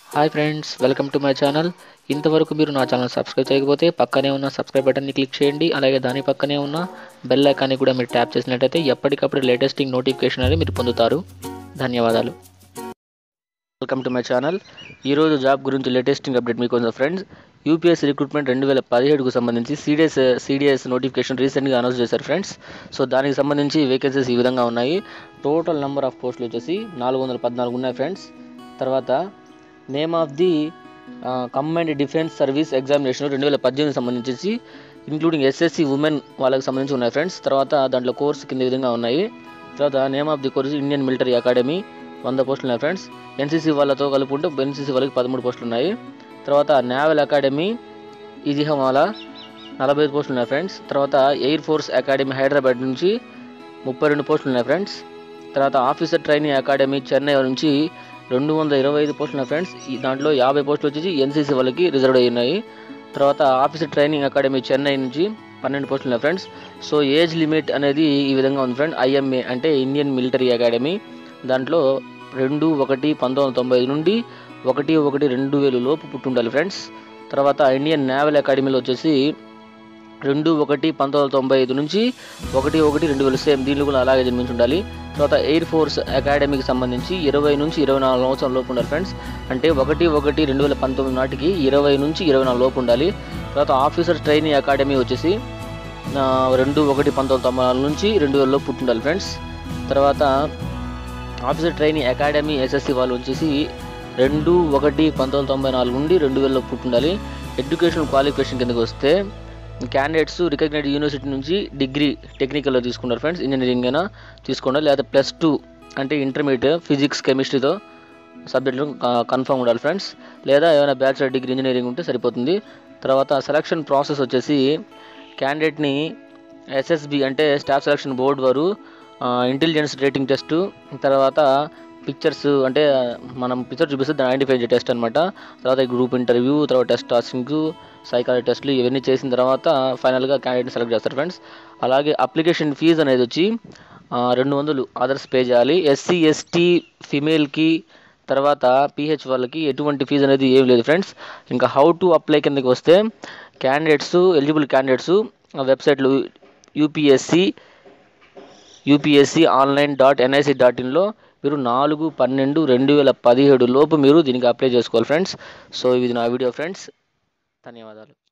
hi friends welcome to my channel ఇంతవరకు మీరు నా ఛానల్ సబ్స్క్రైబ్ చేయకపోతే పక్కనే ఉన్న సబ్స్క్రైబ్ బటన్ని క్లిక్ చేయండి అలాగే దాని పక్కనే ఉన్న బెల్ ఐకాన్ని కూడా మీరు ట్యాప్ చేసినట్టయితే ఎప్పటికప్పుడు లేటెస్టింగ్ నోటిఫికేషన్ అనేది మీరు పొందుతారు ధన్యవాదాలు వెల్కమ్ టు మై ఛానల్ ఈరోజు జాబ్ గురించి లేటెస్టింగ్ అప్డేట్ మీకు ఉంది ఫ్రెండ్స్ యూపీఎస్ రిక్రూట్మెంట్ రెండు వేల పదిహేడుకు సంబంధించి సిడిఎస్ సిడిఎస్ నోటిఫికేషన్ రీసెంట్గా అనౌన్స్ చేశారు ఫ్రెండ్స్ సో దానికి సంబంధించి వేకెన్సీస్ ఈ విధంగా ఉన్నాయి టోటల్ నెంబర్ ఆఫ్ పోస్టులు వచ్చేసి నాలుగు వందల పద్నాలుగు ఉన్నాయి ఫ్రెండ్స్ తర్వాత name of the Combined Defence Service Examination రెండు వేల పద్దెనిమిది సంబంధించి ఇంక్లూడింగ్ ఎస్ఎస్సి ఉమెన్ వాళ్ళకి సంబంధించి ఉన్నాయి ఫ్రెండ్స్ తర్వాత దాంట్లో కోర్స్ కింద విధంగా ఉన్నాయి తర్వాత name of the course Indian Military Academy వంద పోస్టులు ఉన్నాయి ఫ్రెండ్స్ ఎన్సీసీ వాళ్ళతో కలుపుకుంటే ఎన్సీసీ వాళ్ళకి పదమూడు పోస్టులు ఉన్నాయి తర్వాత నేవల్ అకాడమీ ఇజిహమాలా నలభై ఐదు పోస్టులు ఉన్నాయి ఫ్రెండ్స్ తర్వాత ఎయిర్ ఫోర్స్ అకాడమీ హైదరాబాద్ నుంచి ముప్పై రెండు పోస్టులు ఉన్నాయి ఫ్రెండ్స్ తర్వాత ఆఫీసర్ ట్రైనింగ్ అకాడమీ చెన్నై నుంచి రెండు వందల ఇరవై ఐదు పోస్టులు ఉన్నాయి ఫ్రెండ్స్ ఈ దాంట్లో యాభై పోస్టులు వచ్చేసి ఎన్సీసీ వాళ్ళకి రిజర్వ్ అయి ఉన్నాయి తర్వాత ఆఫీసర్ ట్రైనింగ్ అకాడమీ చెన్నై నుంచి పన్నెండు పోస్టులు ఉన్నాయి ఫ్రెండ్స్ సో ఏజ్ లిమిట్ అనేది ఈ విధంగా ఉంది ఫ్రెండ్ ఐఎంఏ అంటే ఇండియన్ మిలిటరీ అకాడమీ దాంట్లో రెండు ఒకటి పంతొమ్మిది వందల తొంభై ఐదు నుండి ఒకటి ఒకటి రెండు వేలు లోపు పుట్టుండాలి ఫ్రెండ్స్ తర్వాత ఇండియన్ నేవల్ అకాడమీలో వచ్చేసి రెండు ఒకటి పంతొమ్మిది వందల తొంభై ఐదు నుంచి ఒకటి ఒకటి రెండు వేలు సేమ్ దీనిలో కూడా అలాగే జన్మించి ఉండాలి తర్వాత ఎయిర్ ఫోర్స్ అకాడమీకి సంబంధించి ఇరవై నుంచి ఇరవై నాలుగు సంవత్సరాల లోపు ఉండాలి ఫ్రెండ్స్ అంటే ఒకటి ఒకటి రెండు వేల పంతొమ్మిది నాటికి ఇరవై నుంచి ఇరవై నాలుగు లోపు ఉండాలి తర్వాత ఆఫీసర్ ట్రైనింగ్ అకాడమీ వచ్చేసి ఆ, రెండు ఒకటి పంతొమ్మిది వందల తొంభై నాలుగు నుంచి రెండు వేలలో పుట్టుండాలి ఫ్రెండ్స్ తర్వాత ఆఫీసర్ ట్రైనింగ్ అకాడమీ ఎస్ఎస్సి వాళ్ళు వచ్చేసి రెండు ఒకటి పంతొమ్మిది వందల తొంభై నాలుగు నుండి రెండు వేలలో పుట్టుండాలి ఎడ్యుకేషన్ క్వాలిఫికేషన్ కిందకి వస్తే క్యాండిడేట్స్ రికగ్నైజ్డ్ యూనివర్సిటీ నుంచి డిగ్రీ టెక్నికల్లో తీసుకున్నారు ఫ్రెండ్స్ ఇంజనీరింగ్ అయినా తీసుకున్నారు లేదా ప్లస్ టూ అంటే ఇంటర్మీడియట్ ఫిజిక్స్ కెమిస్ట్రీతో సబ్జెక్టులు కన్ఫర్మ్ ఉండాలి ఫ్రెండ్స్ లేదా ఏమైనా బ్యాచిలర్ డిగ్రీ ఇంజనీరింగ్ ఉంటే సరిపోతుంది తర్వాత సెలక్షన్ ప్రాసెస్ వచ్చేసి క్యాండిడేట్ని ఎస్ఎస్బి అంటే స్టాఫ్ సెలక్షన్ బోర్డు వారు ఇంటెలిజెన్స్ రేటింగ్ టెస్ట్ తర్వాత పిక్చర్స్ అంటే మనం పిక్చర్ చూపిస్తే దాన్ని ఐడెంటిఫై చేసే టెస్ట్ అనమాట తర్వాత గ్రూప్ ఇంటర్వ్యూ తర్వాత టెస్ట్ టాసింగ్ సైకాలజీ టెస్ట్లు ఇవన్నీ చేసిన తర్వాత ఫైనల్గా క్యాండిడేట్ని సెలెక్ట్ చేస్తారు ఫ్రెండ్స్ అలాగే అప్లికేషన్ ఫీజు అనేది వచ్చి ఆ, రెండు వందలు అదర్స్ పే చేయాలి ఎస్సీ ఎస్టీ ఫిమేల్కి తర్వాత పిహెచ్ వాళ్ళకి ఎటువంటి ఫీజు అనేది ఏం లేదు ఫ్రెండ్స్ ఇంకా హౌ టు అప్లై కిందకి వస్తే క్యాండిడేట్స్ ఎలిజిబుల్ క్యాండిడేట్స్ వెబ్సైట్లు UPSC UPSC online dot NIC dot ఇన్లో మీరు నాలుగు పన్నెండు రెండు వేల పదిహేడు లోపు మీరు దీనికి అప్లై చేసుకోవాలి ఫ్రెండ్స్ సో ఇది నా వీడియో ఫ్రెండ్స్ ధన్యవాదాలు